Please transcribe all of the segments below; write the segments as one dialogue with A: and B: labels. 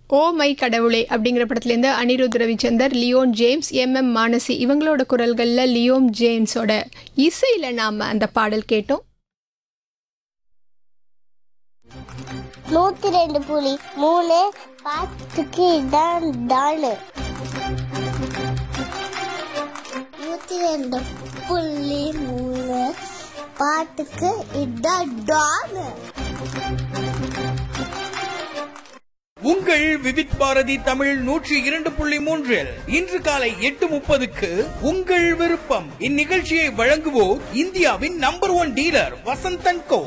A: oh my கடவுளே அப்படிங்கிற படத்துலேருந்து Anirudh Ravichander Leon James M M Manasi இவங்களோட குரல்களில் லியோம் ஜேம்ஸோட இசையில் நாம் அந்த பாடல் கேட்டோம்
B: நூத்தி ரெண்டு புலி மூணு பாத்துக்கு இதான் டாலு நூத்தி ரெண்டு புள்ளி மூணு பாட்டுக்கு இதான் டாலு
C: உங்கள் விவித் பாரதி தமிழ் நூற்றி இரண்டு புள்ளி மூன்றில் இன்று காலை எட்டு முப்பதுக்கு உங்கள் விருப்பம் இந்நிகழ்ச்சியை வழங்குவோர் இந்தியாவின் number one dealer Vasanthan co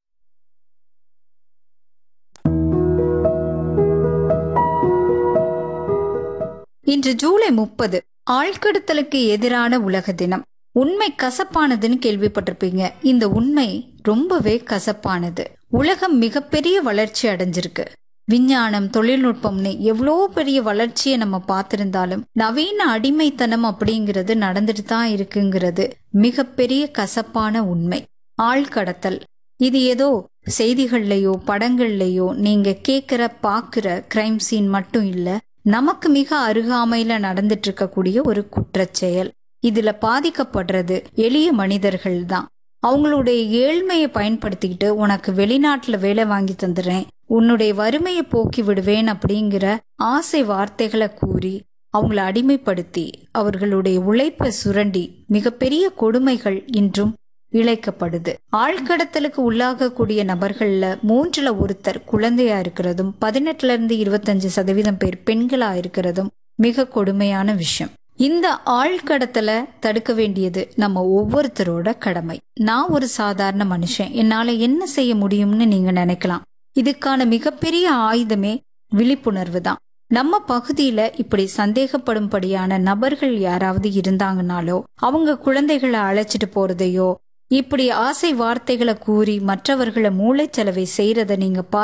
D: இன்று ஜூலை முப்பது ஆழ்கடத்தலுக்கு எதிரான உலக தினம் உண்மை கசப்பானதுன்னு கேள்விப்பட்டிருப்பீங்க இந்த உண்மை ரொம்பவே கசப்பானது உலகம் மிகப்பெரிய வளர்ச்சி அடைஞ்சிருக்கு விஞ்ஞானம் தொழில்நுட்பம்னு எவ்வளோ பெரிய வளர்ச்சியை நம்ம பார்த்திருந்தாலும் நவீன அடிமைத்தனம் அப்படிங்கிறது நடந்துட்டு தான் இருக்குங்கிறது மிகப்பெரிய கசப்பான உண்மை ஆழ்கடத்தல் இது ஏதோ செய்திகள்லயோ படங்கள்லயோ நீங்க கேக்குற பாக்குற கிரைம் சீன் மட்டும் இல்ல நமக்கு மிக அருகாமையில நடந்துட்டு இருக்கக்கூடிய ஒரு குற்றச்செயல் இதுல பாதிக்கப்படுறது எளிய மனிதர்கள் தான் அவங்களுடைய ஏழ்மையை பயன்படுத்திக்கிட்டு உனக்கு வெளிநாட்டுல வேலை வாங்கி தந்துடுறேன் உன்னுடைய வறுமையை போக்கி விடுவேன் அப்படிங்கிற ஆசை வார்த்தைகளை கூறி அவங்கள அடிமைப்படுத்தி அவர்களுடைய உழைப்பை சுரண்டி மிகப்பெரிய கொடுமைகள் இன்றும் இழைக்கப்படுது ஆழ்கடத்தலுக்கு உள்ளாகக்கூடிய நபர்கள்ல மூன்றுல ஒருத்தர் குழந்தையா இருக்கிறதும் பதினெட்டுல இருந்து இருபத்தஞ்சு சதவீதம் பேர் பெண்களா இருக்கிறதும் மிக கொடுமையான விஷயம் இந்த ஆழ்கடத்தலை தடுக்க வேண்டியது நம்ம ஒவ்வொருத்தரோட கடமை நான் ஒரு சாதாரண மனுஷன் என்னால என்ன செய்ய முடியும்னு நீங்க நினைக்கலாம் இதுக்கான மிகப்பெரிய ஆயுதமே விழிப்புணர்வு தான் நம்ம பகுதியில இப்படி சந்தேகப்படும்படியான நபர்கள் யாராவது இருந்தாங்கனாலோ அவங்க குழந்தைகளை அழைச்சிட்டு போறதையோ இப்படி ஆசை வார்த்தைகளை கூறி மற்றவர்களை மூளைச்சலவை செய்யறத நீங்க